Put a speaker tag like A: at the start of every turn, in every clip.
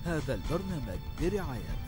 A: هذا البرنامج برعاية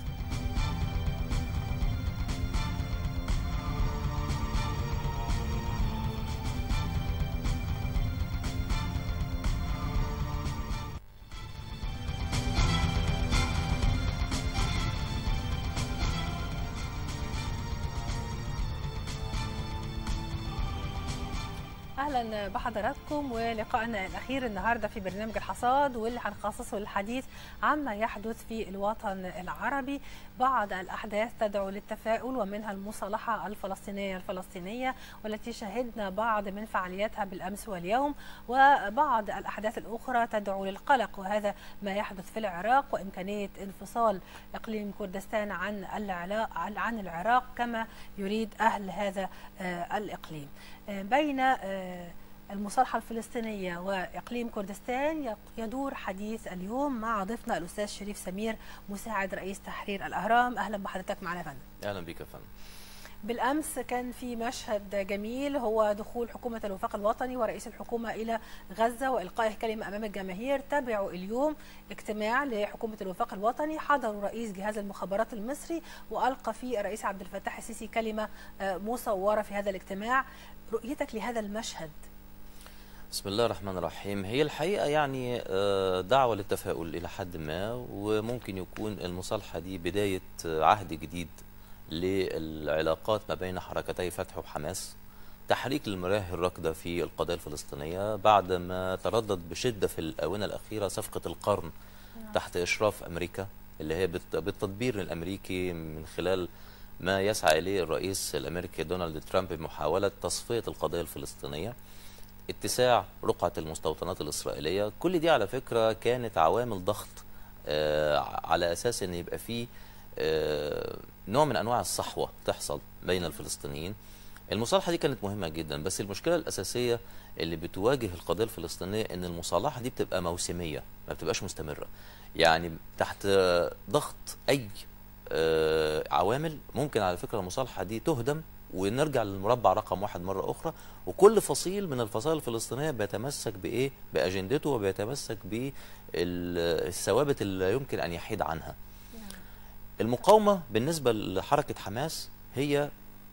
B: اهلا بحضراتكم ولقائنا الاخير النهارده في برنامج الحصاد واللي هنخصصه للحديث عما يحدث في الوطن العربي بعض الاحداث تدعو للتفاؤل ومنها المصالحه الفلسطينيه الفلسطينيه والتي شهدنا بعض من فعالياتها بالامس واليوم وبعض الاحداث الاخرى تدعو للقلق وهذا ما يحدث في العراق وامكانيه انفصال اقليم كردستان عن العراق عن العراق كما يريد اهل هذا الاقليم بين المصالحة الفلسطينية وإقليم كردستان يدور حديث اليوم مع ضيفنا الأستاذ شريف سمير مساعد رئيس تحرير الأهرام أهلا بحضرتك معنا يا فندم
C: أهلا بك يا فندم
B: بالامس كان في مشهد جميل هو دخول حكومه الوفاق الوطني ورئيس الحكومه الى غزه والقائه كلمه امام الجماهير تابعوا اليوم اجتماع لحكومه الوفاق الوطني حضروا رئيس جهاز المخابرات المصري والقى فيه الرئيس عبد الفتاح السيسي كلمه مصوره في هذا الاجتماع رؤيتك لهذا المشهد
C: بسم الله الرحمن الرحيم هي الحقيقة يعني دعوة للتفاؤل إلى حد ما وممكن يكون المصالحة دي بداية عهد جديد للعلاقات ما بين حركتي فتح وحماس تحريك المياه الراكدة في القضية الفلسطينية بعد ما تردد بشدة في الآونة الأخيرة صفقة القرن تحت إشراف أمريكا اللي هي بالتدبير الأمريكي من خلال ما يسعى إليه الرئيس الأمريكي دونالد ترامب بمحاولة تصفية القضية الفلسطينية اتساع رقعة المستوطنات الإسرائيلية كل دي على فكرة كانت عوامل ضغط آه على أساس أن يبقى فيه آه نوع من أنواع الصحوة تحصل بين الفلسطينيين المصالحة دي كانت مهمة جدا بس المشكلة الأساسية اللي بتواجه القضية الفلسطينية أن المصالحة دي بتبقى موسمية ما بتبقاش مستمرة يعني تحت ضغط أي آه عوامل ممكن على فكرة المصالحة دي تهدم ونرجع للمربع رقم واحد مرة أخرى وكل فصيل من الفصائل الفلسطينية بيتمسك بإيه بأجندته وبيتمسك بالثوابت اللي لا يمكن أن يحيد عنها المقاومة بالنسبة لحركة حماس هي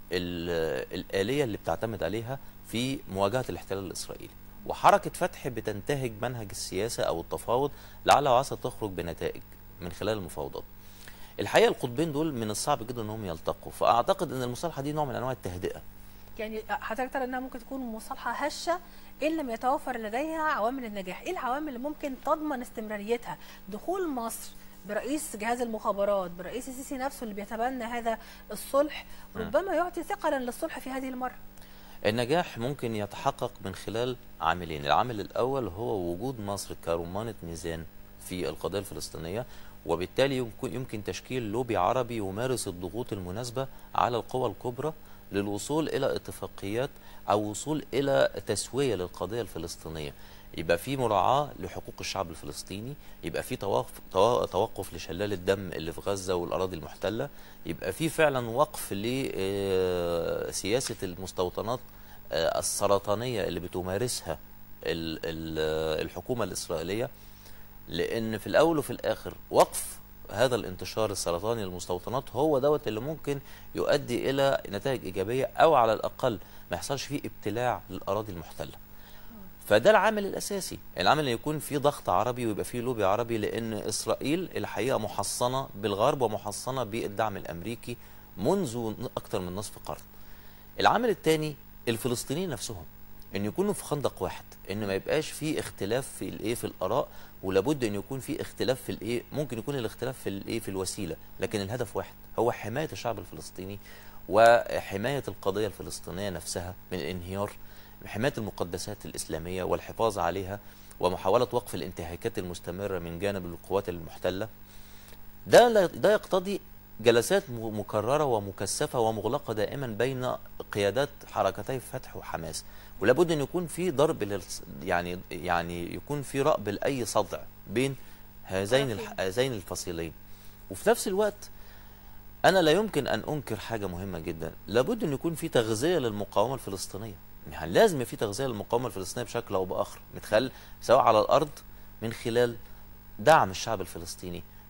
C: الآلية اللي بتعتمد عليها في مواجهة الاحتلال الإسرائيلي وحركة فتح بتنتهج منهج السياسة أو التفاوض لعل وعسى تخرج بنتائج من خلال المفاوضات الحقيقه القطبين دول من الصعب جدا انهم يلتقوا فاعتقد ان المصالحه دي نوع من انواع التهدئه
B: يعني حضرتك ترى انها ممكن تكون مصالحه هشه ان لم يتوفر لديها عوامل النجاح ايه العوامل اللي ممكن تضمن استمراريتها دخول مصر برئيس جهاز المخابرات برئيس السيسي نفسه اللي بيتبنى هذا الصلح ربما يعطي ثقلا للصلح في هذه المره
C: النجاح ممكن يتحقق من خلال عاملين العامل الاول هو وجود مصر كرمانه ميزان في القضيه الفلسطينيه وبالتالي يمكن يمكن تشكيل لوبي عربي يمارس الضغوط المناسبه على القوى الكبرى للوصول الى اتفاقيات او وصول الى تسويه للقضيه الفلسطينيه يبقى في مراعاه لحقوق الشعب الفلسطيني يبقى في توقف توقف لشلال الدم اللي في غزه والاراضي المحتله يبقى في فعلا وقف لسياسه المستوطنات السرطانيه اللي بتمارسها الحكومه الاسرائيليه لان في الاول وفي الاخر وقف هذا الانتشار السرطاني للمستوطنات هو دوت اللي ممكن يؤدي الى نتائج ايجابيه او على الاقل ما يحصلش فيه ابتلاع للاراضي المحتله. فده العامل الاساسي، العامل اللي يكون فيه ضغط عربي ويبقى فيه لوبي عربي لان اسرائيل الحقيقه محصنه بالغرب ومحصنه بالدعم الامريكي منذ اكثر من نصف قرن. العامل الثاني الفلسطينيين نفسهم ان يكونوا في خندق واحد ان ما يبقاش في اختلاف في الايه في الاراء ولابد ان يكون في اختلاف في الايه ممكن يكون الاختلاف في الايه في الوسيله لكن الهدف واحد هو حمايه الشعب الفلسطيني وحمايه القضيه الفلسطينيه نفسها من الانهيار حمايه المقدسات الاسلاميه والحفاظ عليها ومحاوله وقف الانتهاكات المستمره من جانب القوات المحتله ده ده يقتضي جلسات مكررة ومكثفة ومغلقة دائما بين قيادات حركتي فتح وحماس ولابد أن يكون في ضرب لل... يعني يعني يكون في رأب لأي صدع بين هذين الح... هذين الفصيلين وفي نفس الوقت أنا لا يمكن أن أنكر حاجة مهمة جدا لابد أن يكون في تغذية للمقاومة الفلسطينية يعني لازم في تغذية للمقاومة الفلسطينية بشكل أو بآخر متخيل سواء على الأرض من خلال دعم الشعب الفلسطيني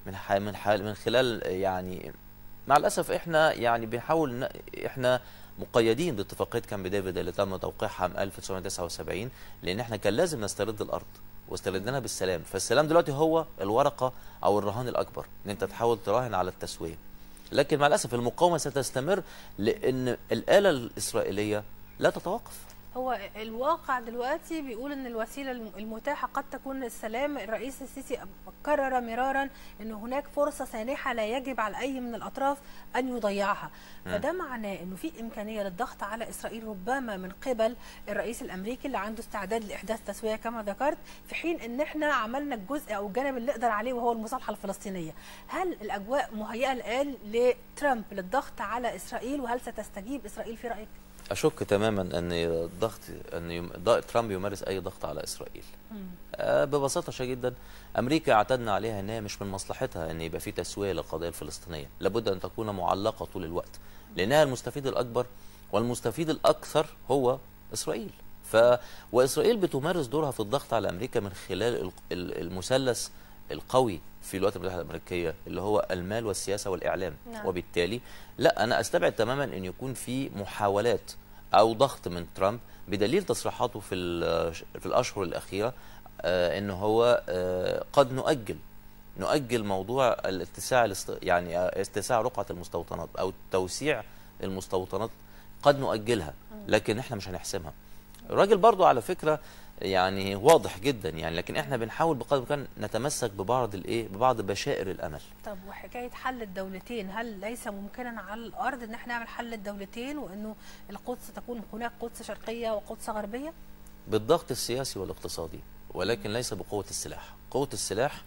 C: من ح... من ح... من خلال يعني مع الاسف احنا يعني بنحاول ن... احنا مقيدين باتفاقيه كامب ديفيد اللي تم توقيعها عام 1979 لان احنا كان لازم نسترد الارض واستردناها بالسلام فالسلام دلوقتي هو الورقه او الرهان الاكبر ان انت تحاول تراهن على التسويه لكن مع الاسف المقاومه ستستمر لان الاله الاسرائيليه لا تتوقف
B: هو الواقع دلوقتي بيقول ان الوسيله الم- المتاحه قد تكون السلام الرئيس السيسي كرر مرارا ان هناك فرصه سانحه لا يجب على اي من الاطراف ان يضيعها فده معناه انه في امكانيه للضغط على اسرائيل ربما من قبل الرئيس الامريكي اللي عنده استعداد لاحداث تسويه كما ذكرت في حين ان احنا عملنا الجزء او الجانب اللي نقدر عليه وهو المصالحه الفلسطينيه هل الاجواء مهيئه الان لترامب للضغط على اسرائيل وهل ستستجيب اسرائيل في رايك
C: اشك تماما ان الضغط ان يم... ض- ترامب يمارس اي ضغط على اسرائيل آه ببساطه شديده جدا امريكا اعتدنا عليها ان هي مش من مصلحتها ان يبقى في تسويه للقضيه الفلسطينيه لابد ان تكون معلقه طول الوقت لانها المستفيد الاكبر والمستفيد الاكثر هو اسرائيل ف واسرائيل بتمارس دورها في الضغط على امريكا من خلال ال- ال- المثلث القوي في الولايات المتحده الامريكيه اللي هو المال والسياسه والاعلام
B: نعم.
C: وبالتالي لا انا استبعد تماما ان يكون في محاولات او ضغط من ترامب بدليل تصريحاته في ال- في الاشهر الاخيره آه، ان هو آه، قد نؤجل نؤجل موضوع الاتساع الاست- يعني آه، اتساع رقعه المستوطنات او توسيع المستوطنات قد نؤجلها لكن احنا مش هنحسمها الراجل برضو على فكره يعني واضح جدا يعني لكن احنا بنحاول بقدر الامكان نتمسك ببعض الايه ببعض بشائر الامل
B: طب وحكايه حل الدولتين هل ليس ممكنا على الارض ان احنا نعمل حل الدولتين وانه القدس تكون هناك قدس شرقيه وقدس غربيه؟
C: بالضغط السياسي والاقتصادي ولكن ليس بقوة السلاح قوة السلاح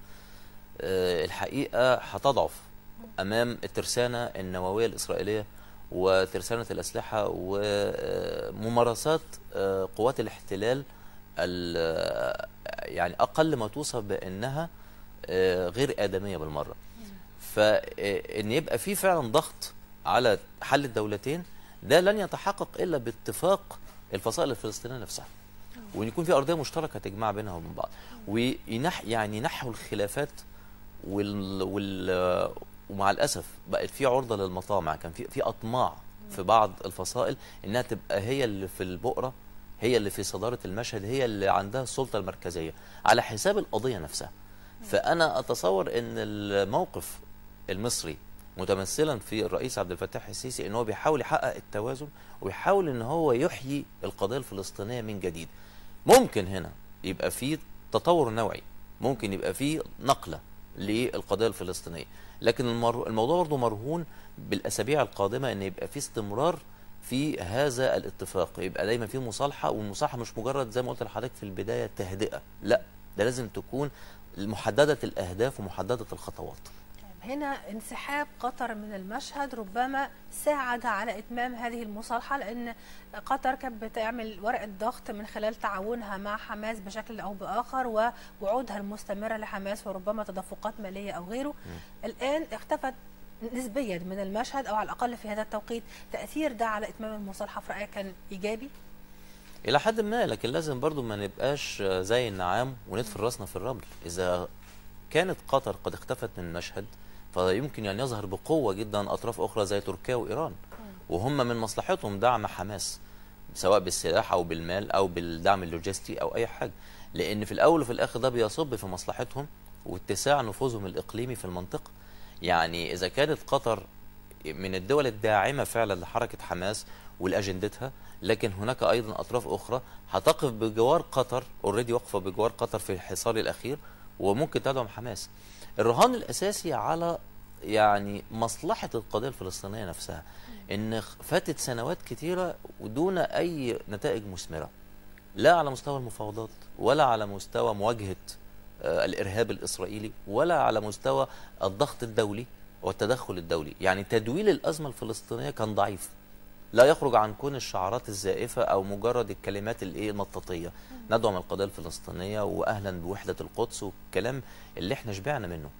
C: آه، الحقيقة هتضعف أمام الترسانة النووية الإسرائيلية وترسانة الأسلحة وممارسات آه، قوات الاحتلال ال- يعني أقل ما توصف بأنها آه، غير آدمية بالمرة فإن يبقى في فعلا ضغط على حل الدولتين ده لن يتحقق إلا باتفاق الفصائل الفلسطينية نفسها وان يكون في ارضيه مشتركه تجمع بينها وبين بعض وينح يعني نحو الخلافات وال, وال ومع الاسف بقت في عرضه للمطامع كان في في اطماع في بعض الفصائل انها تبقى هي اللي في البؤره هي اللي في صداره المشهد هي اللي عندها السلطه المركزيه على حساب القضيه نفسها فانا اتصور ان الموقف المصري متمثلا في الرئيس عبد الفتاح السيسي ان هو بيحاول يحقق التوازن ويحاول ان هو يحيي القضيه الفلسطينيه من جديد ممكن هنا يبقى في تطور نوعي ممكن يبقى في نقله للقضيه الفلسطينيه لكن المر... الموضوع برضه مرهون بالاسابيع القادمه ان يبقى في استمرار في هذا الاتفاق يبقى دايما في مصالحه والمصالحه مش مجرد زي ما قلت لحضرتك في البدايه تهدئه لا ده لازم تكون محدده الاهداف ومحدده الخطوات
B: هنا انسحاب قطر من المشهد ربما ساعد على اتمام هذه المصالحه لان قطر كانت بتعمل ورقه ضغط من خلال تعاونها مع حماس بشكل او باخر ووعودها المستمره لحماس وربما تدفقات ماليه او غيره الان اختفت نسبيا من المشهد او على الاقل في هذا التوقيت تاثير ده على اتمام المصالحه في رايك كان ايجابي
C: الى حد ما لكن لازم برضو ما نبقاش زي النعام وندفن راسنا في الرمل اذا كانت قطر قد اختفت من المشهد فيمكن ان يظهر بقوه جدا اطراف اخرى زي تركيا وايران وهم من مصلحتهم دعم حماس سواء بالسلاح او بالمال او بالدعم اللوجستي او اي حاجه لان في الاول وفي الاخر ده بيصب في مصلحتهم واتساع نفوذهم الاقليمي في المنطقه يعني اذا كانت قطر من الدول الداعمه فعلا لحركه حماس ولاجندتها لكن هناك ايضا اطراف اخرى هتقف بجوار قطر اوريدي واقفه بجوار قطر في الحصار الاخير وممكن تدعم حماس الرهان الاساسي على يعني مصلحه القضيه الفلسطينيه نفسها ان فاتت سنوات كثيره ودون اي نتائج مثمره لا على مستوى المفاوضات ولا على مستوى مواجهه آه الارهاب الاسرائيلي ولا على مستوى الضغط الدولي والتدخل الدولي يعني تدويل الازمه الفلسطينيه كان ضعيف لا يخرج عن كون الشعارات الزائفه او مجرد الكلمات الايه المطاطيه ندعم القضيه الفلسطينيه واهلا بوحده القدس والكلام اللي احنا شبعنا منه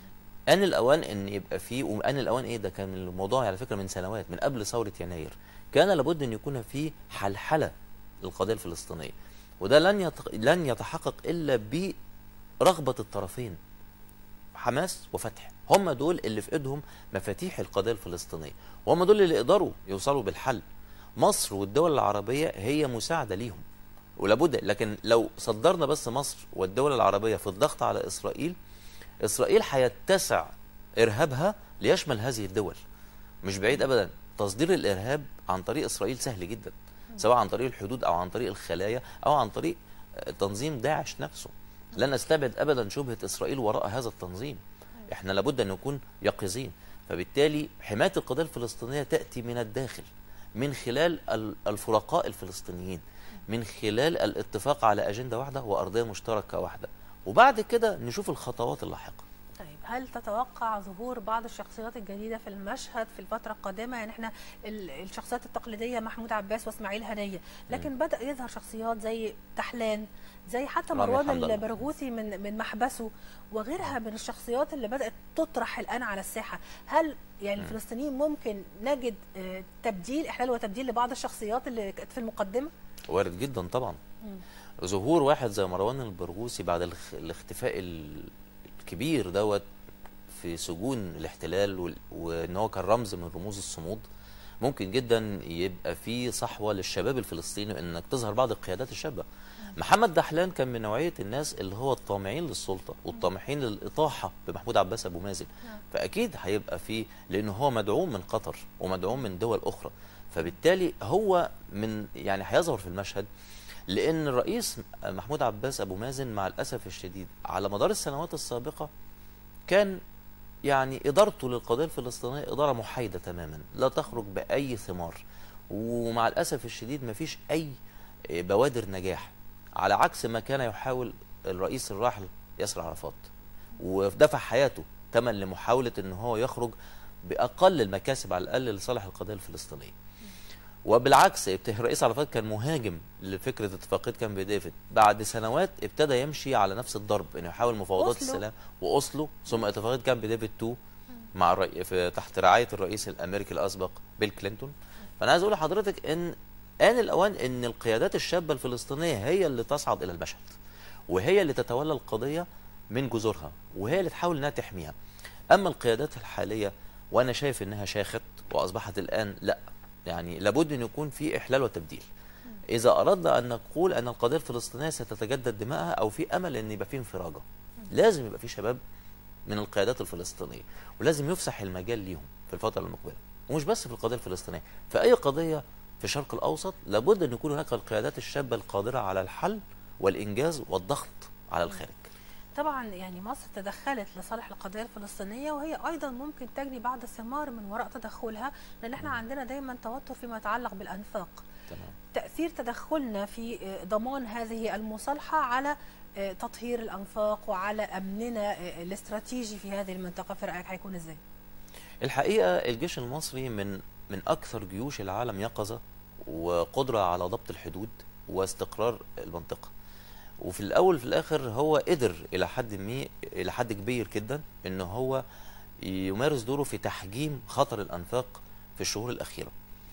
C: ان الاوان ان يبقى فيه وان الاوان ايه ده كان الموضوع على فكره من سنوات من قبل ثوره يناير كان لابد ان يكون في حلحله للقضيه الفلسطينيه وده لن يت... لن يتحقق الا برغبه الطرفين حماس وفتح هم دول اللي في ايدهم مفاتيح القضيه الفلسطينيه وهم دول اللي يقدروا يوصلوا بالحل مصر والدول العربيه هي مساعده ليهم ولابد لكن لو صدرنا بس مصر والدول العربيه في الضغط على اسرائيل اسرائيل هيتسع ارهابها ليشمل هذه الدول مش بعيد ابدا تصدير الارهاب عن طريق اسرائيل سهل جدا سواء عن طريق الحدود او عن طريق الخلايا او عن طريق آه، تنظيم داعش نفسه لن نستبعد ابدا شبهه اسرائيل وراء هذا التنظيم احنا لابد ان نكون يقظين فبالتالي حمايه القضيه الفلسطينيه تاتي من الداخل من خلال ال- الفرقاء الفلسطينيين من خلال الاتفاق على اجنده واحده وارضيه مشتركه واحده وبعد كده نشوف الخطوات اللاحقه
B: طيب هل تتوقع ظهور بعض الشخصيات الجديده في المشهد في الفتره القادمه يعني احنا ال- الشخصيات التقليديه محمود عباس واسماعيل هنيه لكن بدا يظهر شخصيات زي دحلان زي حتى
C: رامي
B: مروان
C: حمد الله.
B: البرغوثي من من محبسه وغيرها من الشخصيات اللي بدات تطرح الان على الساحه هل يعني الفلسطينيين ممكن نجد آه، تبديل احلال وتبديل لبعض الشخصيات اللي كانت في المقدمه
C: وارد جدا طبعا ظهور واحد زي مروان البرغوثي بعد الاخ- الاختفاء ال- الكبير دوت في سجون الاحتلال وال- وان هو كان رمز من رموز الصمود ممكن جدا يبقى في صحوه للشباب الفلسطيني انك تظهر بعض القيادات الشابه محمد دحلان كان من نوعيه الناس اللي هو الطامعين للسلطه والطامحين للاطاحه بمحمود عباس ابو مازن فاكيد هيبقى في لانه هو مدعوم من قطر ومدعوم من دول اخرى فبالتالي هو من يعني هيظهر في المشهد لان الرئيس محمود عباس ابو مازن مع الاسف الشديد على مدار السنوات السابقه كان يعني ادارته للقضيه الفلسطينيه اداره محايده تماما لا تخرج باي ثمار ومع الاسف الشديد ما فيش اي بوادر نجاح على عكس ما كان يحاول الرئيس الراحل ياسر عرفات ودفع حياته ثمن لمحاوله ان هو يخرج باقل المكاسب على الاقل لصالح القضيه الفلسطينيه وبالعكس ابت- الرئيس عرفات كان مهاجم لفكره اتفاقيه كامب ديفيد بعد سنوات ابتدى يمشي على نفس الضرب انه يحاول مفاوضات
B: أوسلو.
C: السلام واوسلو ثم اتفاقيه كامب ديفيد 2 مع الرئي... في تحت رعايه الرئيس الامريكي الاسبق بيل كلينتون فانا عايز اقول لحضرتك ان آن الأوان أن القيادات الشابة الفلسطينية هي اللي تصعد إلى المشهد وهي اللي تتولى القضية من جذورها وهي اللي تحاول أنها تحميها أما القيادات الحالية وأنا شايف أنها شاخت وأصبحت الآن لا يعني لابد أن يكون في إحلال وتبديل إذا أردنا أن نقول أن القضية الفلسطينية ستتجدد دماءها أو في أمل أن يبقى في انفراجة لازم يبقى في شباب من القيادات الفلسطينية ولازم يفسح المجال ليهم في الفترة المقبلة ومش بس في القضية الفلسطينية في أي قضية في الشرق الأوسط لابد أن يكون هناك القيادات الشابة القادرة على الحل والإنجاز والضغط على الخارج
B: طبعا يعني مصر تدخلت لصالح القضيه الفلسطينيه وهي ايضا ممكن تجني بعض الثمار من وراء تدخلها لان احنا عندنا دايما توتر فيما يتعلق بالانفاق
C: تمام
B: تاثير تدخلنا في ضمان هذه المصالحه على تطهير الانفاق وعلى امننا الاستراتيجي في هذه المنطقه في رايك هيكون ازاي؟
C: الحقيقة الجيش المصري من من أكثر جيوش العالم يقظة وقدرة على ضبط الحدود واستقرار المنطقة وفي الأول في الآخر هو قدر إلى حد مي إلى حد كبير جدا إن هو يمارس دوره في تحجيم خطر الأنفاق في الشهور الأخيرة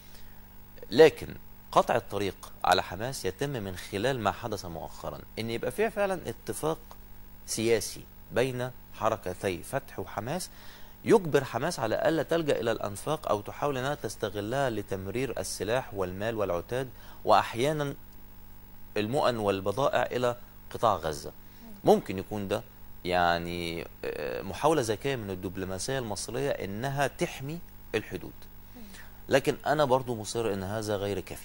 C: لكن قطع الطريق على حماس يتم من خلال ما حدث مؤخرا ان يبقى فيه فعلا اتفاق سياسي بين حركتي فتح وحماس يجبر حماس على الا تلجا الى الانفاق او تحاول انها تستغلها لتمرير السلاح والمال والعتاد واحيانا المؤن والبضائع الى قطاع غزه ممكن يكون ده يعني محاوله ذكيه من الدبلوماسيه المصريه انها تحمي الحدود لكن انا برضو مصر ان هذا غير كافي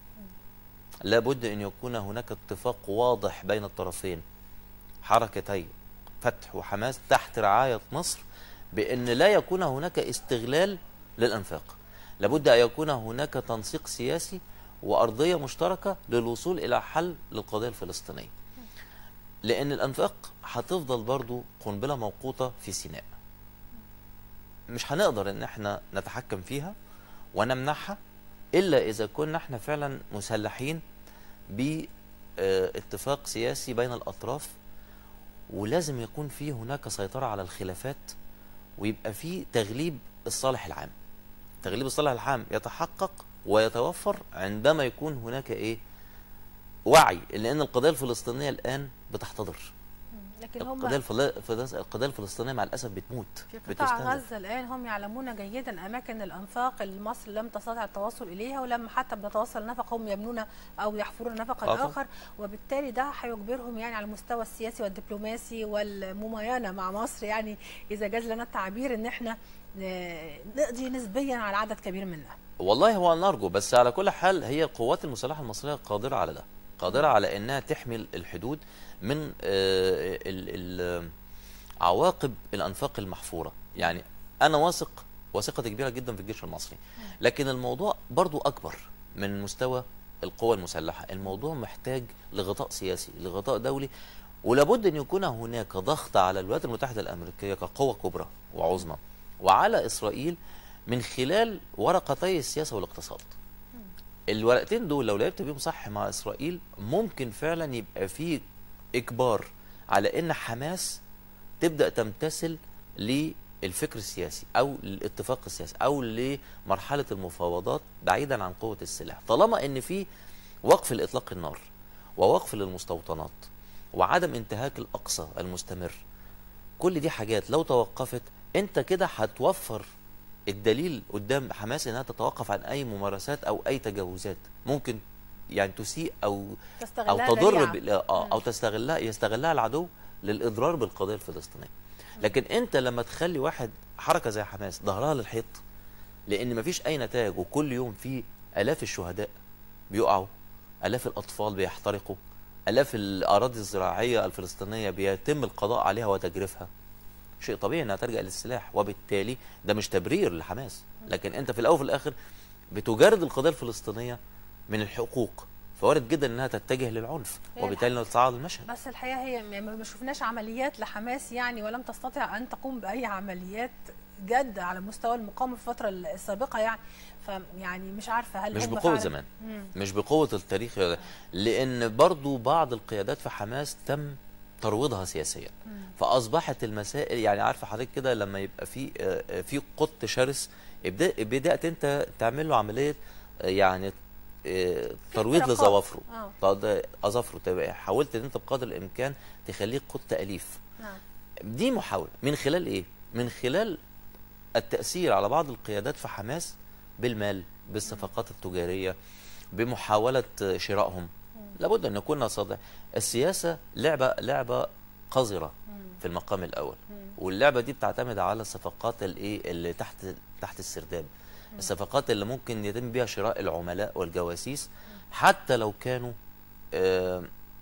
C: لابد ان يكون هناك اتفاق واضح بين الطرفين حركتي فتح وحماس تحت رعايه مصر بان لا يكون هناك استغلال للانفاق لابد ان يكون هناك تنسيق سياسي وارضيه مشتركه للوصول الى حل للقضيه الفلسطينيه لان الانفاق هتفضل برضو قنبله موقوته في سيناء مش هنقدر ان احنا نتحكم فيها ونمنعها الا اذا كنا احنا فعلا مسلحين باتفاق سياسي بين الاطراف ولازم يكون في هناك سيطره على الخلافات ويبقى في تغليب الصالح العام تغليب الصالح العام يتحقق ويتوفر عندما يكون هناك ايه وعي لان القضيه الفلسطينيه الان بتحتضر
B: لكن هم
C: القضيه الفلا- الفلا- القضيه الفلسطينيه مع الاسف بتموت
B: في قطاع
C: بتستهدف.
B: غزة الآن هم يعلمون جيدا أماكن الأنفاق اللي مصر لم تستطع التوصل إليها ولما حتى بنتوصل نفق هم يبنون أو يحفرون نفقا
C: آه طبعا.
B: آخر وبالتالي ده هيجبرهم يعني على المستوى السياسي والدبلوماسي والمماينة مع مصر يعني إذا جاز لنا التعبير إن إحنا ن- نقضي نسبيا على عدد كبير منها
C: والله هو نرجو بس على كل حال هي القوات المسلحه المصريه قادره على ده قادره على انها تحمي الحدود من آه، ال- ال- عواقب الانفاق المحفوره يعني انا واثق وثقتي كبيره جدا في الجيش المصري لكن الموضوع برضو اكبر من مستوى القوى المسلحه الموضوع محتاج لغطاء سياسي لغطاء دولي ولابد ان يكون هناك ضغط على الولايات المتحده الامريكيه كقوه كبرى وعظمى وعلى اسرائيل من خلال ورقتي السياسه والاقتصاد الورقتين دول لو لعبت بيهم صح مع اسرائيل ممكن فعلا يبقى في اجبار على ان حماس تبدا تمتثل للفكر السياسي او للاتفاق السياسي او لمرحله المفاوضات بعيدا عن قوه السلاح طالما ان في وقف لاطلاق النار ووقف للمستوطنات وعدم انتهاك الاقصى المستمر كل دي حاجات لو توقفت انت كده هتوفر الدليل قدام حماس انها تتوقف عن اي ممارسات او اي تجاوزات ممكن يعني تسيء او او
B: تستغلها
C: تضر
B: ذريعة.
C: بال- اه او تستغلها يستغلها العدو للاضرار بالقضيه الفلسطينيه لكن انت لما تخلي واحد حركه زي حماس ظهرها للحيط لان مفيش اي نتائج وكل يوم في الاف الشهداء بيقعوا الاف الاطفال بيحترقوا الاف الاراضي الزراعيه الفلسطينيه بيتم القضاء عليها وتجريفها شيء طبيعي انها تلجا للسلاح وبالتالي ده مش تبرير لحماس لكن انت في الاول وفي الاخر بتجرد القضيه الفلسطينيه من الحقوق فوارد جدا انها تتجه للعنف
B: هي
C: وبالتالي نتصاعد المشهد
B: بس الحقيقه هي ما ما شفناش عمليات لحماس يعني ولم تستطع ان تقوم باي عمليات جد على مستوى المقاومه في الفتره السابقه يعني فيعني مش عارفه هل
C: مش
B: هم
C: بقوه
B: فعلاً-
C: زمان
B: مم.
C: مش بقوه التاريخ لان برضو بعض القيادات في حماس تم ترويضها سياسيا فاصبحت المسائل يعني عارفه حضرتك كده لما يبقى في آه، آه، في قط شرس ابدا بدات انت تعمل له عمليه آه، يعني آه، ترويض
B: اختراقات.
C: لظوافره
B: اه
C: طب اظافره تبقى حاولت ان انت بقدر الامكان تخليه قط اليف
B: نعم
C: دي محاولة من خلال ايه؟ من خلال التأثير على بعض القيادات في حماس بالمال بالصفقات التجارية بمحاولة شرائهم لابد أن نكون صادق السياسة لعبة لعبة قذرة في المقام الأول واللعبة دي بتعتمد على الصفقات الايه اللي تحت تحت السرداب الصفقات اللي ممكن يتم بها شراء العملاء والجواسيس حتى لو كانوا آه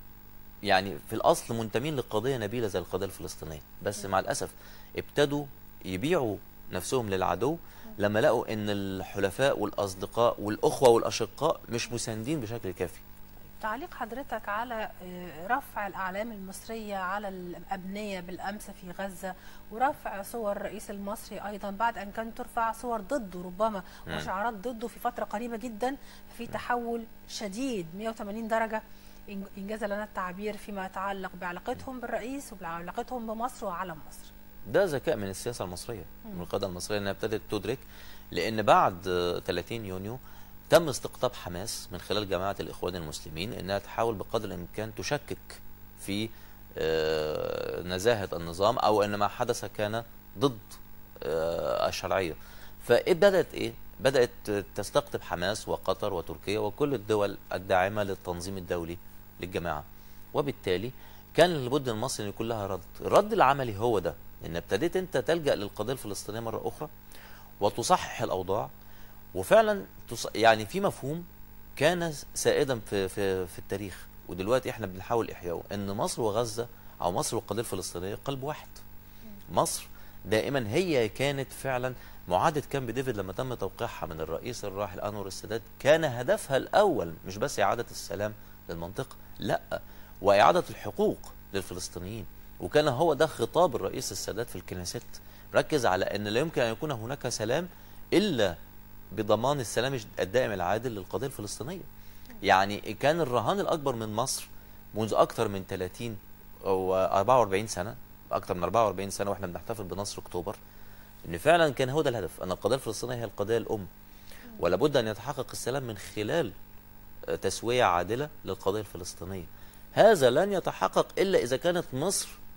C: يعني في الاصل منتمين لقضيه نبيله زي القضيه الفلسطينيه بس مع الاسف ابتدوا يبيعوا نفسهم للعدو لما لقوا ان الحلفاء والاصدقاء والاخوه والاشقاء مش مساندين بشكل كافي
B: تعليق حضرتك على آه، رفع الأعلام المصرية على الأبنية بالأمس في غزة ورفع صور الرئيس المصري أيضا بعد أن كانت ترفع صور ضده ربما
C: مم.
B: وشعارات ضده في فترة قريبة جدا في تحول شديد 180 درجة إن- إنجاز لنا التعبير فيما يتعلق بعلاقتهم بالرئيس وبعلاقتهم بمصر وعلم مصر
C: ده ذكاء من السياسه المصريه من القياده المصريه انها ابتدت تدرك لان بعد آه، 30 يونيو تم استقطاب حماس من خلال جماعه الاخوان المسلمين انها تحاول بقدر الامكان تشكك في آه، نزاهه النظام او ان ما حدث كان ضد آه، الشرعيه فبدات ايه بدات تستقطب حماس وقطر وتركيا وكل الدول الداعمه للتنظيم الدولي للجماعه وبالتالي كان لابد المصري ان يكون لها رد الرد العملي هو ده ان ابتديت انت تلجا للقضيه الفلسطينيه مره اخرى وتصحح الاوضاع وفعلا تص... يعني في مفهوم كان سائدا في في في التاريخ ودلوقتي احنا بنحاول احيائه ان مصر وغزه او مصر والقضيه الفلسطينيه قلب واحد مصر دائما هي كانت فعلا معاهده كامب ديفيد لما تم توقيعها من الرئيس الراحل انور السادات كان هدفها الاول مش بس اعاده السلام للمنطقه لا واعاده الحقوق للفلسطينيين وكان هو ده خطاب الرئيس السادات في الكنيست ركز على ان لا يمكن ان يكون هناك سلام الا بضمان السلام الدائم العادل للقضيه الفلسطينيه يعني كان الرهان الاكبر من مصر منذ اكثر من 30 او 44 سنه اكثر من 44 سنه واحنا بنحتفل بنصر اكتوبر ان فعلا كان هو ده الهدف ان القضيه الفلسطينيه هي القضيه الام ولا بد ان يتحقق السلام من خلال تسويه عادله للقضيه الفلسطينيه هذا لن يتحقق الا اذا كانت مصر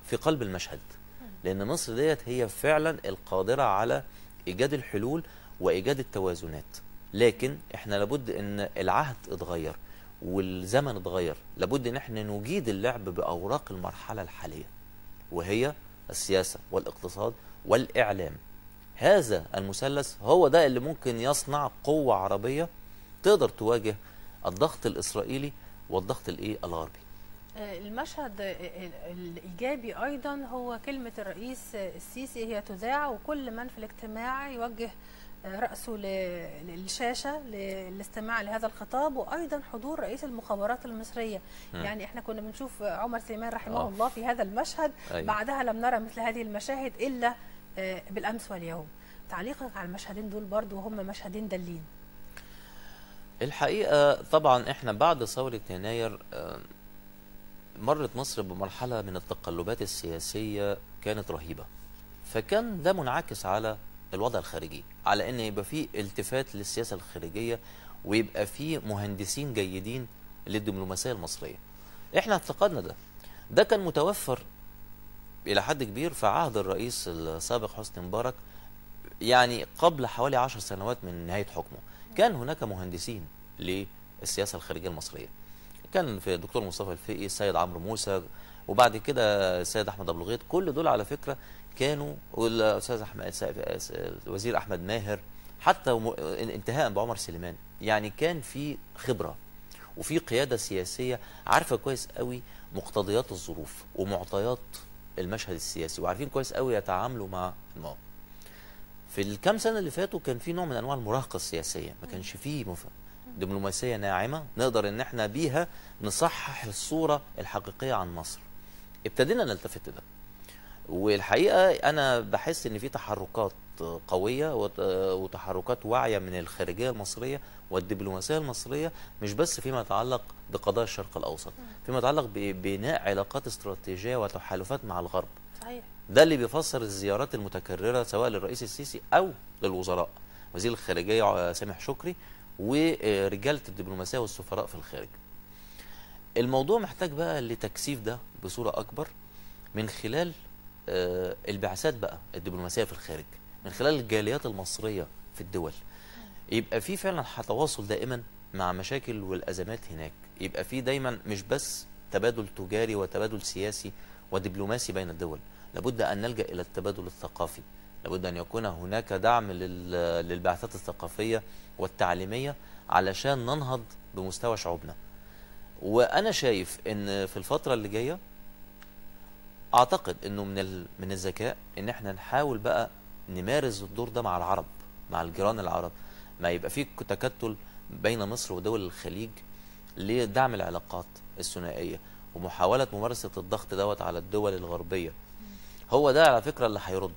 C: في قلب المشهد لان مصر ديت هي فعلا القادره على ايجاد الحلول وايجاد التوازنات لكن احنا لابد ان العهد اتغير والزمن اتغير لابد ان احنا نجيد اللعب باوراق المرحله الحاليه وهي السياسه والاقتصاد والاعلام هذا المثلث هو ده اللي ممكن يصنع قوه عربيه تقدر تواجه الضغط الاسرائيلي والضغط الايه الغربي
B: آه، المشهد آه، الإيجابي أيضا هو كلمة الرئيس آه، السيسي هي تذاع وكل من في الاجتماع يوجه آه، رأسه ل- للشاشة للاستماع لهذا الخطاب وأيضا حضور رئيس المخابرات المصرية
C: مم.
B: يعني احنا كنا بنشوف عمر سليمان رحمه
C: آه.
B: الله في هذا المشهد
C: أيوة.
B: بعدها لم نرى مثل هذه المشاهد إلا آه، بالأمس واليوم تعليقك على المشهدين دول برضو هم مشهدين دالين
C: الحقيقة طبعا احنا بعد ثورة يناير آه، مرت مصر بمرحلة من التقلبات السياسية كانت رهيبة فكان ده منعكس على الوضع الخارجي على ان يبقى فيه التفات للسياسة الخارجية ويبقى فيه مهندسين جيدين للدبلوماسية المصرية احنا افتقدنا ده ده كان متوفر الى حد كبير في عهد الرئيس السابق حسني مبارك يعني قبل حوالي عشر سنوات من نهاية حكمه كان هناك مهندسين للسياسة الخارجية المصرية كان في الدكتور مصطفى الفقي السيد عمرو موسى وبعد كده السيد احمد ابو الغيط كل دول على فكره كانوا والاستاذ احمد الوزير احمد ماهر حتى م- انتهاء بعمر سليمان يعني كان في خبره وفي قياده سياسيه عارفه كويس قوي مقتضيات الظروف ومعطيات المشهد السياسي وعارفين كويس قوي يتعاملوا مع المواقف في الكام سنه اللي فاتوا كان في نوع من انواع المراهقه السياسيه ما كانش فيه مف... دبلوماسيه ناعمه نقدر ان احنا بيها نصحح الصوره الحقيقيه عن مصر ابتدينا نلتفت لده والحقيقه انا بحس ان في تحركات قويه وت- وتحركات واعيه من الخارجيه المصريه والدبلوماسيه المصريه مش بس فيما يتعلق بقضايا الشرق الاوسط فيما يتعلق ببناء علاقات استراتيجيه وتحالفات مع الغرب
B: صحيح
C: ده اللي بيفسر الزيارات المتكرره سواء للرئيس السيسي او للوزراء وزير الخارجيه سامح شكري ورجاله الدبلوماسيه والسفراء في الخارج. الموضوع محتاج بقى لتكثيف ده بصوره اكبر من خلال آه، البعثات بقى الدبلوماسيه في الخارج، من خلال الجاليات المصريه في الدول. يبقى في فعلا تواصل دائما مع مشاكل والازمات هناك، يبقى في دايما مش بس تبادل تجاري وتبادل سياسي ودبلوماسي بين الدول، لابد ان نلجا الى التبادل الثقافي، لابد ان يكون هناك دعم لل- للبعثات الثقافيه والتعليميه علشان ننهض بمستوى شعوبنا. وانا شايف ان في الفتره اللي جايه اعتقد انه من ال- من الذكاء ان احنا نحاول بقى نمارس الدور ده مع العرب مع الجيران العرب ما يبقى في تكتل بين مصر ودول الخليج لدعم العلاقات الثنائيه ومحاوله ممارسه الضغط دوت على الدول الغربيه هو ده على فكره اللي هيرد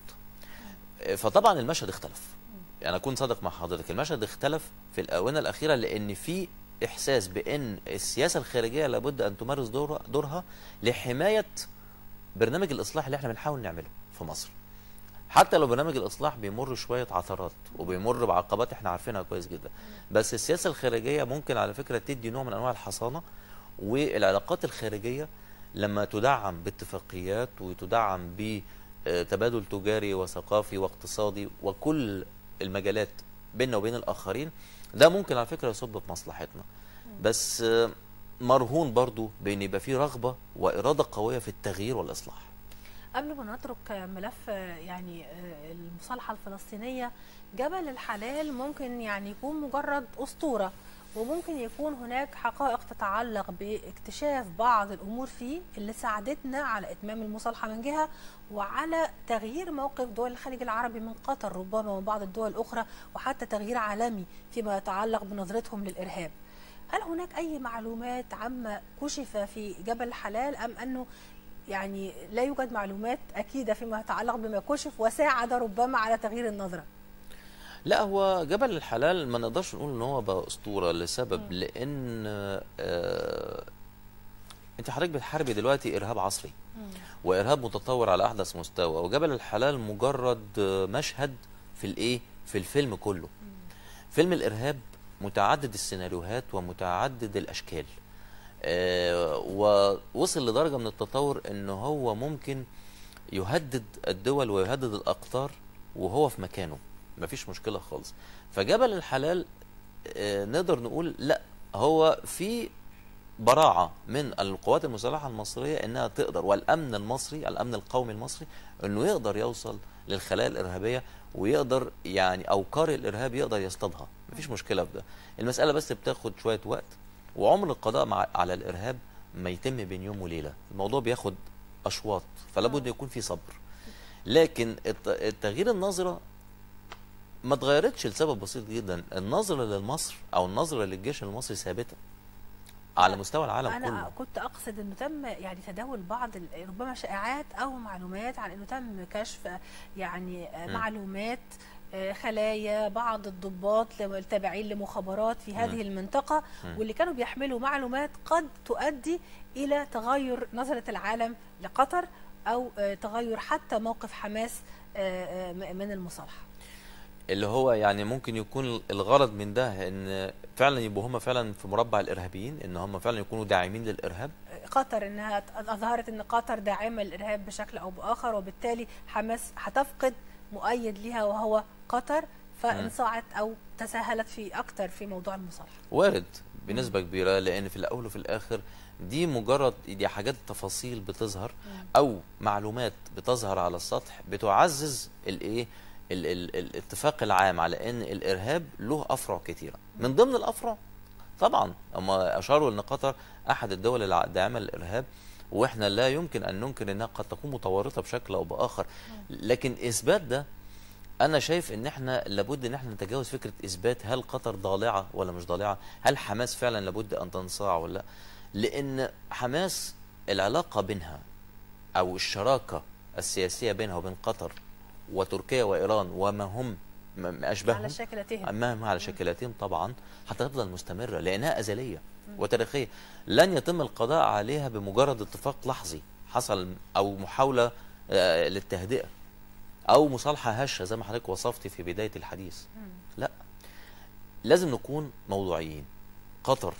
C: فطبعا المشهد اختلف يعني اكون صادق مع حضرتك المشهد اختلف في الاونه الاخيره لان في احساس بان السياسه الخارجيه لابد ان تمارس دور دورها لحمايه برنامج الاصلاح اللي احنا بنحاول نعمله في مصر حتى لو برنامج الاصلاح بيمر شويه عثرات وبيمر بعقبات احنا عارفينها كويس جدا بس السياسه الخارجيه ممكن على فكره تدي نوع من انواع الحصانه والعلاقات الخارجيه لما تدعم باتفاقيات وتدعم بتبادل تجاري وثقافي واقتصادي وكل المجالات بيننا وبين الاخرين ده ممكن على فكره يصب في مصلحتنا بس آه، مرهون برضو بان يبقى في رغبه واراده قويه في التغيير والاصلاح
B: قبل ما نترك ملف آه، يعني آه، المصالحة الفلسطينية جبل الحلال ممكن يعني يكون مجرد أسطورة وممكن يكون هناك حقائق تتعلق باكتشاف بعض الأمور فيه اللي ساعدتنا على إتمام المصالحة من جهة وعلى تغيير موقف دول الخليج العربي من قطر ربما وبعض الدول الأخرى وحتى تغيير عالمي فيما يتعلق بنظرتهم للإرهاب هل هناك أي معلومات عما كشف في جبل الحلال أم أنه يعني لا يوجد معلومات أكيدة فيما يتعلق بما كشف وساعد ربما على تغيير النظرة
C: لا هو جبل الحلال ما نقدرش نقول ان هو بقى اسطوره لسبب لان آه انت حضرتك بتحاربي دلوقتي ارهاب عصري وارهاب متطور على احدث مستوى وجبل الحلال مجرد آه، مشهد في الايه في الفيلم كله فيلم الارهاب متعدد السيناريوهات ومتعدد الاشكال آه، ووصل لدرجه من التطور ان هو ممكن يهدد الدول ويهدد الاقطار وهو في مكانه مفيش مشكله خالص فجبل الحلال آه، نقدر نقول لا هو في براعه من القوات المسلحه المصريه انها تقدر والامن المصري الامن القومي المصري انه يقدر يوصل للخلايا الارهابيه ويقدر يعني او قارئ الارهاب يقدر يصطادها مفيش مشكله في ده المساله بس بتاخد شويه وقت وعمر القضاء مع على الارهاب ما يتم بين يوم وليله الموضوع بياخد اشواط فلا بد يكون في صبر لكن الت- التغيير النظره ما اتغيرتش لسبب بسيط جدا النظره لمصر او النظره للجيش المصري ثابته على مستوى العالم
B: انا
C: كله
B: كنت اقصد انه تم يعني تداول بعض ال- ربما شائعات او معلومات عن انه تم كشف يعني آه،
C: م.
B: معلومات آه، خلايا بعض الضباط لم- التابعين لمخابرات في هذه المنطقه
C: م.
B: واللي كانوا بيحملوا معلومات قد تؤدي الى تغير نظره العالم لقطر او آه، تغير حتى موقف حماس آه، آه، م- من المصالحه
C: اللي هو يعني ممكن يكون الغرض من ده ان فعلا يبقوا هم فعلا في مربع الارهابيين ان هم فعلا يكونوا داعمين للارهاب
B: قطر انها اظهرت ان قطر داعمه للارهاب بشكل او باخر وبالتالي حماس هتفقد مؤيد لها وهو قطر فانصاعت او تساهلت في اكتر في موضوع المصالحه
C: وارد بنسبة كبيرة لأن في الأول وفي الآخر دي مجرد دي حاجات تفاصيل بتظهر أو معلومات بتظهر على السطح بتعزز الإيه ال- ال- الاتفاق العام على أن الإرهاب له أفرع كتيرة من ضمن الأفرع طبعا هم أشاروا أن قطر أحد الدول الداعمة للإرهاب واحنا لا يمكن ان ننكر انها قد تكون متورطه بشكل او باخر لكن اثبات ده انا شايف ان احنا لابد ان احنا نتجاوز فكره اثبات هل قطر ضالعه ولا مش ضالعه هل حماس فعلا لابد ان تنصاع ولا لا لان حماس العلاقه بينها او الشراكه السياسيه بينها وبين قطر وتركيا وايران وما هم م- ما اشبههم
B: على شكلتهم
C: امام على شكلتين طبعا هتفضل مستمره لانها ازليه وتاريخيه لن يتم القضاء عليها بمجرد اتفاق لحظي حصل او محاوله آه، للتهدئه او مصالحه هشه زي ما حضرتك وصفتي في بدايه الحديث لا لازم نكون موضوعيين قطر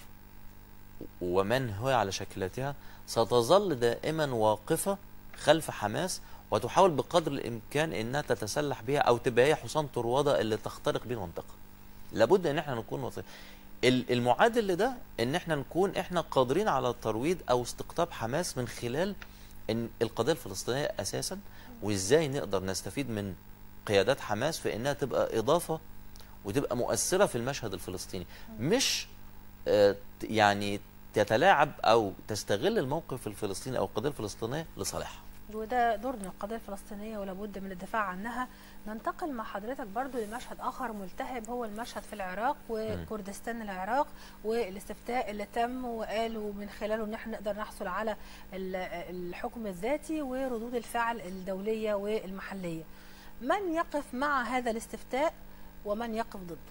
C: ومن هو على شكلتها ستظل دائما واقفه خلف حماس وتحاول بقدر الامكان انها تتسلح بها او تبقى هي حصان طروادة اللي تخترق بيه المنطقه لابد ان احنا نكون وطي. ال- المعادل لده ان احنا نكون احنا قادرين على ترويض او استقطاب حماس من خلال ان القضيه الفلسطينيه اساسا وازاي نقدر نستفيد من قيادات حماس في انها تبقى اضافه وتبقى مؤثره في المشهد الفلسطيني مش آه، ت- يعني تتلاعب او تستغل الموقف الفلسطيني او القضيه الفلسطينيه لصالحها
B: وده دورنا القضيه الفلسطينيه ولابد من الدفاع عنها ننتقل مع حضرتك برضو لمشهد اخر ملتهب هو المشهد في العراق وكردستان العراق والاستفتاء اللي تم وقالوا من خلاله ان احنا نقدر نحصل على ال- الحكم الذاتي وردود الفعل الدوليه والمحليه من يقف مع هذا الاستفتاء ومن يقف ضده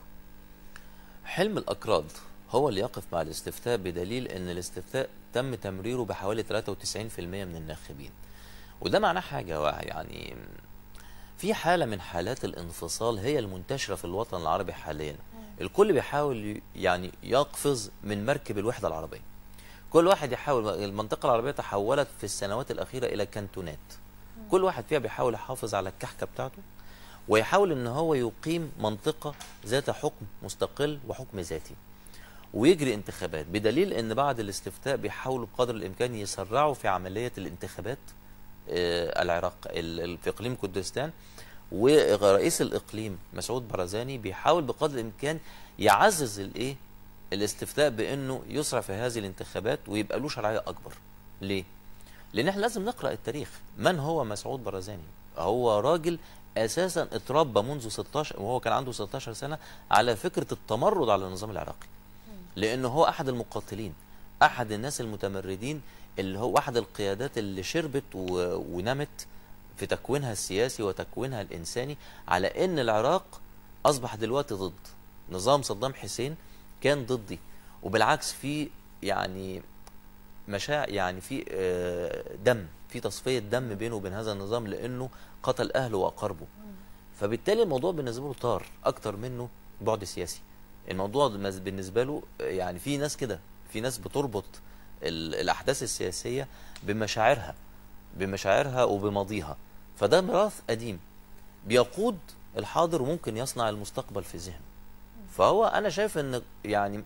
C: حلم الأكراد هو اللي يقف مع الاستفتاء بدليل أن الاستفتاء تم تمريره بحوالي 93% من الناخبين وده معناه حاجة واحد يعني في حالة من حالات الانفصال هي المنتشرة في الوطن العربي حاليا الكل بيحاول ي- يعني يقفز من مركب الوحدة العربية كل واحد يحاول المنطقة العربية تحولت في السنوات الأخيرة إلى كانتونات كل واحد فيها بيحاول يحافظ على الكحكة بتاعته ويحاول ان هو يقيم منطقة ذات حكم مستقل وحكم ذاتي ويجري انتخابات بدليل ان بعد الاستفتاء بيحاولوا بقدر الامكان يسرعوا في عملية الانتخابات آه، العراق ال- ال- في اقليم كردستان ورئيس الاقليم مسعود برزاني بيحاول بقدر الامكان يعزز الايه الاستفتاء بانه يسرع في هذه الانتخابات ويبقى له شرعيه اكبر ليه لان احنا لازم نقرا التاريخ من هو مسعود برزاني هو راجل اساسا اتربى منذ 16 وهو كان عنده 16 سنه على فكره التمرد على النظام العراقي لانه هو احد المقاتلين احد الناس المتمردين اللي هو احد القيادات اللي شربت و... ونمت في تكوينها السياسي وتكوينها الانساني على ان العراق اصبح دلوقتي ضد نظام صدام حسين كان ضدي وبالعكس في يعني مشاع يعني في آه، دم في تصفيه دم بينه وبين هذا النظام لانه قتل اهله واقاربه فبالتالي الموضوع بالنسبه له طار اكتر منه بعد سياسي الموضوع مز- بالنسبه له آه، يعني في ناس كده في ناس بتربط ال- الاحداث السياسيه بمشاعرها بمشاعرها وبماضيها فده ميراث قديم بيقود الحاضر وممكن يصنع المستقبل في ذهنه فهو انا شايف ان يعني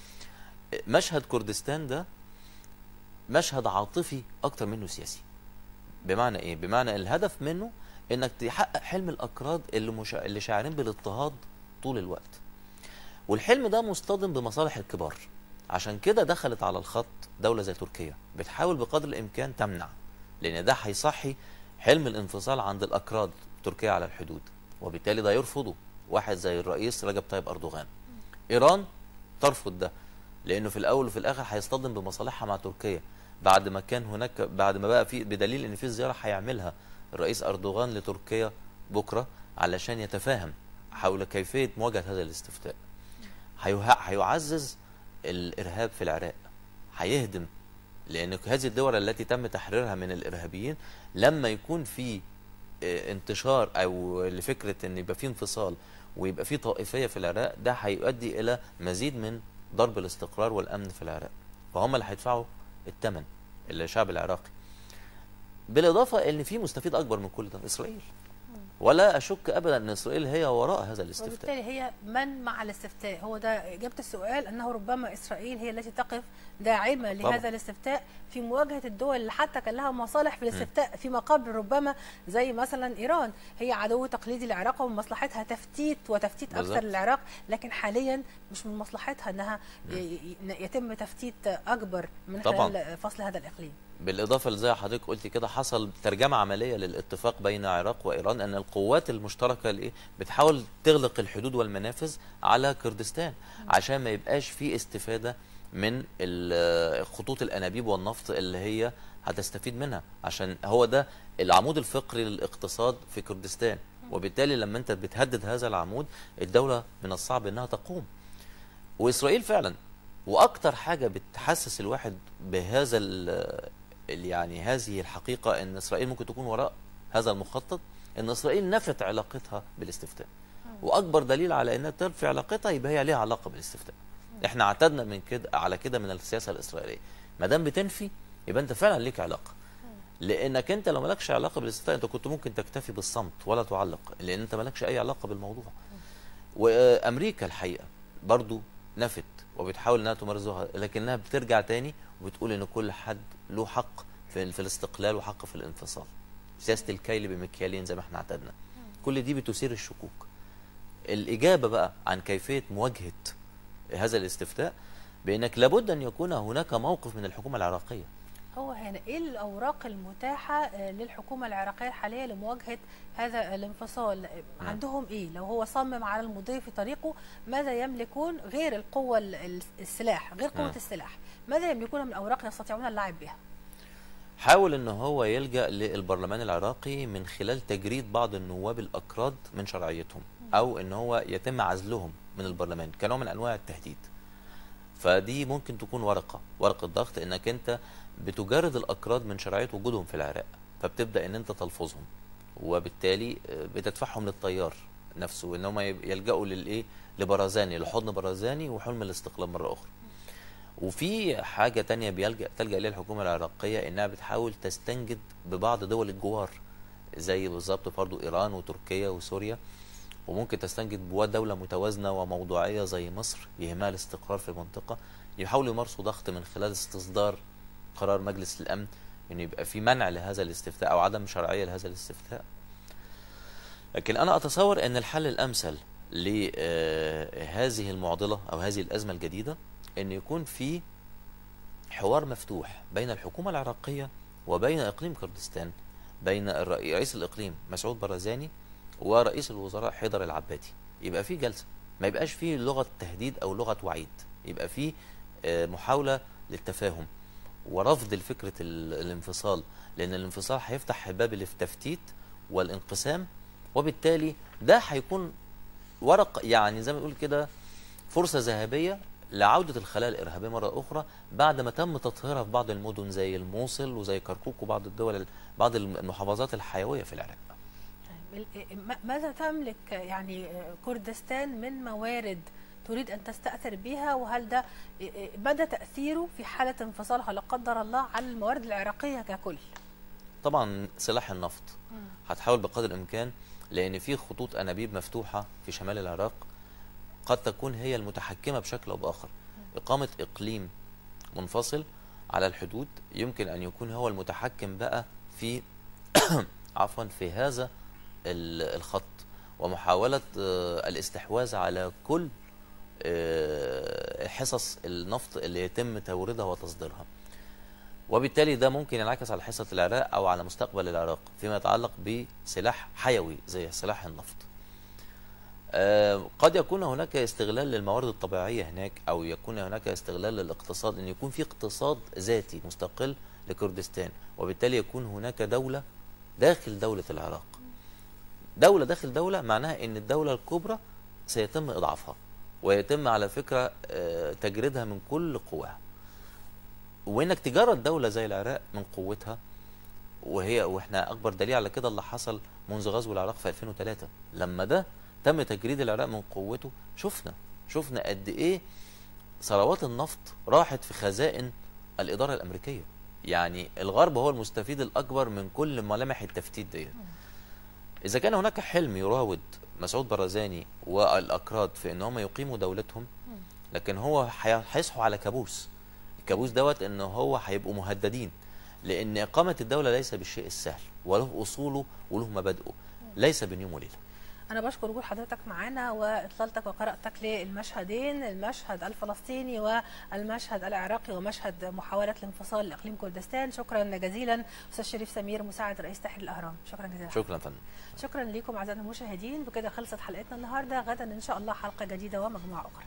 C: مشهد كردستان ده مشهد عاطفي اكتر منه سياسي بمعنى ايه بمعنى الهدف منه انك تحقق حلم الاكراد اللي مشا... اللي شاعرين بالاضطهاد طول الوقت والحلم ده مصطدم بمصالح الكبار عشان كده دخلت على الخط دولة زي تركيا بتحاول بقدر الامكان تمنع لان ده هيصحي حلم الانفصال عند الاكراد تركيا على الحدود وبالتالي ده يرفضه واحد زي الرئيس رجب طيب اردوغان ايران ترفض ده لانه في الاول وفي الاخر هيصطدم بمصالحها مع تركيا بعد ما كان هناك بعد ما بقى في بدليل ان في زياره هيعملها الرئيس اردوغان لتركيا بكره علشان يتفاهم حول كيفيه مواجهه هذا الاستفتاء هيه- هيعزز الارهاب في العراق هيهدم لان هذه الدول التي تم تحريرها من الارهابيين لما يكون في آه، انتشار او لفكره ان يبقى في انفصال ويبقى في طائفيه في العراق ده هيؤدي الى مزيد من ضرب الاستقرار والامن في العراق فهم اللي هيدفعوا الثمن الشعب العراقي بالاضافه ان في مستفيد اكبر من كل ده اسرائيل ولا اشك ابدا ان اسرائيل هي وراء هذا الاستفتاء
B: وبالتالي هي من مع الاستفتاء هو ده إجابة السؤال أنه ربما إسرائيل هي التي تقف داعمة لهذا
C: طبعا.
B: الاستفتاء في مواجهة الدول اللي حتى كان لها مصالح في الاستفتاء فيما قبل ربما زي مثلا إيران هي عدو تقليدي للعراق ومن مصلحتها تفتيت وتفتيت
C: بالظبط.
B: أكثر للعراق لكن حاليا مش من مصلحتها أنها ي- ي- يتم تفتيت أكبر من
C: طبعا.
B: خلال فصل هذا الإقليم
C: بالاضافه لزي حضرتك قلت كده حصل ترجمه عمليه للاتفاق بين العراق وايران ان القوات المشتركه اللي بتحاول تغلق الحدود والمنافذ على كردستان عشان ما يبقاش في استفاده من ال- خطوط الانابيب والنفط اللي هي هتستفيد منها عشان هو ده العمود الفقري للاقتصاد في كردستان وبالتالي لما انت بتهدد هذا العمود الدوله من الصعب انها تقوم واسرائيل فعلا واكتر حاجه بتحسس الواحد بهذا ال- ال- يعني هذه الحقيقه ان اسرائيل ممكن تكون وراء هذا المخطط ان اسرائيل نفت علاقتها بالاستفتاء واكبر دليل على انها تنفي علاقتها يبقى هي ليها علاقه بالاستفتاء احنا اعتدنا من كده على كده من السياسه الاسرائيليه ما دام بتنفي يبقى انت فعلا ليك علاقه لانك انت لو مالكش علاقه بالاستفتاء انت كنت ممكن تكتفي بالصمت ولا تعلق لان انت مالكش اي علاقه بالموضوع وامريكا الحقيقه برضو نفت وبتحاول انها تمارسها لكنها بترجع تاني وبتقول ان كل حد له حق في, في الاستقلال وحق في الانفصال سياسه الكيل بمكيالين زي ما احنا اعتدنا كل دي بتثير الشكوك الاجابه بقى عن كيفيه مواجهه هذا الاستفتاء بانك لابد ان يكون هناك موقف من الحكومه العراقيه
B: هو هنا ايه الاوراق المتاحه آه، للحكومه العراقيه الحاليه لمواجهه هذا الانفصال
C: نعم.
B: عندهم ايه لو هو صمم على المضي في طريقه ماذا يملكون غير القوه ال- ال- السلاح غير قوه
C: نعم.
B: السلاح ماذا يملكون من اوراق يستطيعون اللعب بها
C: حاول ان هو يلجا للبرلمان العراقي من خلال تجريد بعض النواب الاكراد من شرعيتهم او ان هو يتم عزلهم من البرلمان كنوع من انواع التهديد فدي ممكن تكون ورقه ورقه ضغط انك انت بتجرد الاكراد من شرعيه وجودهم في العراق فبتبدا ان انت تلفظهم وبالتالي آه، بتدفعهم للتيار نفسه ان هم يب- يلجأوا للايه لبرزاني لحضن برزاني وحلم الاستقلال مره اخرى وفي حاجة تانية بيلجأ تلجأ إليها الحكومة العراقية إنها بتحاول تستنجد ببعض دول الجوار زي بالظبط برضو إيران وتركيا وسوريا وممكن تستنجد بواد دولة متوازنة وموضوعية زي مصر يهمها الاستقرار في المنطقة يحاولوا يمارسوا ضغط من خلال استصدار قرار مجلس الأمن إنه يبقى في منع لهذا الاستفتاء أو عدم شرعية لهذا الاستفتاء لكن أنا أتصور أن الحل الأمثل لهذه المعضلة أو هذه الأزمة الجديدة أن يكون في حوار مفتوح بين الحكومة العراقية وبين إقليم كردستان بين الرئي- رئيس الإقليم مسعود برزاني ورئيس الوزراء حيدر العبادي يبقى في جلسة ما يبقاش في لغة تهديد أو لغة وعيد يبقى في آه، محاولة للتفاهم ورفض فكرة ال- الانفصال لأن الانفصال هيفتح باب التفتيت والانقسام وبالتالي ده هيكون ورق يعني زي ما نقول كده فرصة ذهبية لعودة الخلايا الإرهابية مرة أخرى بعد ما تم تطهيرها في بعض المدن زي الموصل وزي كركوك وبعض الدول بعض المحافظات الحيوية في العراق
B: ال- م- ماذا تملك يعني كردستان من موارد تريد ان تستاثر بها وهل ده مدى تاثيره في حاله انفصالها لا قدر الله على الموارد العراقيه ككل
C: طبعا سلاح النفط هتحاول بقدر الامكان لان في خطوط انابيب مفتوحه في شمال العراق قد تكون هي المتحكمه بشكل او باخر اقامه اقليم منفصل على الحدود يمكن ان يكون هو المتحكم بقى في عفوا في هذا ال- الخط ومحاوله آه، الاستحواذ على كل آه، حصص النفط اللي يتم توريدها وتصديرها وبالتالي ده ممكن ينعكس على حصة العراق أو على مستقبل العراق فيما يتعلق بسلاح حيوي زي سلاح النفط آه، قد يكون هناك استغلال للموارد الطبيعية هناك أو يكون هناك استغلال للاقتصاد أن يكون في اقتصاد ذاتي مستقل لكردستان وبالتالي يكون هناك دولة داخل دولة العراق دولة داخل دولة معناها أن الدولة الكبرى سيتم إضعافها ويتم على فكرة آه، تجريدها من كل قواها وانك تجرد دوله زي العراق من قوتها وهي واحنا اكبر دليل على كده اللي حصل منذ غزو العراق في 2003 لما ده تم تجريد العراق من قوته شفنا شفنا قد ايه ثروات النفط راحت في خزائن الاداره الامريكيه يعني الغرب هو المستفيد الاكبر من كل ملامح التفتيت ديت اذا كان هناك حلم يراود مسعود برزاني والاكراد في ان هم يقيموا دولتهم لكن هو هي- هيصحوا على كابوس الكابوس دوت ان هو هيبقوا مهددين لان اقامه الدوله ليس بالشيء السهل وله اصوله وله مبادئه ليس بين يوم وليله
B: انا بشكر وجود حضرتك معانا واطلالتك وقراءتك للمشهدين المشهد الفلسطيني والمشهد العراقي ومشهد محاوله الانفصال لاقليم كردستان شكرا جزيلا استاذ شريف سمير مساعد رئيس تحرير الاهرام شكرا جزيلا
C: شكرا يا فندم
B: شكرا لكم اعزائنا المشاهدين بكده خلصت حلقتنا النهارده غدا ان شاء الله حلقه جديده ومجموعه اخرى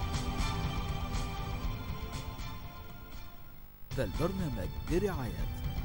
A: هذا البرنامج برعاية